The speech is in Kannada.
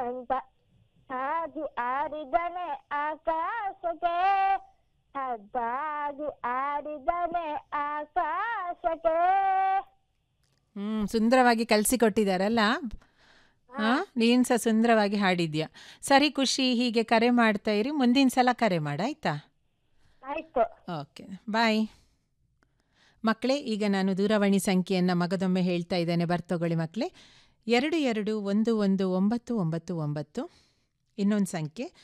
ಅಂತ ಹಾಗೆ ಆಡಿದನೆ ಆಕಾಶಕ್ಕೆ ಹದ್ದಾಗಿ ಆಡಿದನೆ ಆಕಾಶಕ್ಕೆ ಹ್ಞೂ ಸುಂದರವಾಗಿ ಕಲಿಸಿಕೊಟ್ಟಿದ್ದಾರಲ್ಲ ಹಾಂ ನೀನು ಸಹ ಸುಂದರವಾಗಿ ಹಾಡಿದ್ಯಾ ಸರಿ ಖುಷಿ ಹೀಗೆ ಕರೆ ಮಾಡ್ತಾ ಇರಿ ಮುಂದಿನ ಸಲ ಕರೆ ಮಾಡ ಆಯಿತಾ ಆಯ್ತು ಓಕೆ ಬಾಯ್ ಮಕ್ಕಳೇ ಈಗ ನಾನು ದೂರವಾಣಿ ಸಂಖ್ಯೆಯನ್ನು ಮಗದೊಮ್ಮೆ ಹೇಳ್ತಾ ಇದ್ದೇನೆ ಬರ್ತಗೊಳ್ಳಿ ಮಕ್ಕಳೇ ಎರಡು ಎರಡು ಒಂದು ಒಂದು ಒಂಬತ್ತು ಒಂಬತ್ತು ಒಂಬತ್ತು ಇನ್ನೊಂದು ಸಂಖ್ಯೆ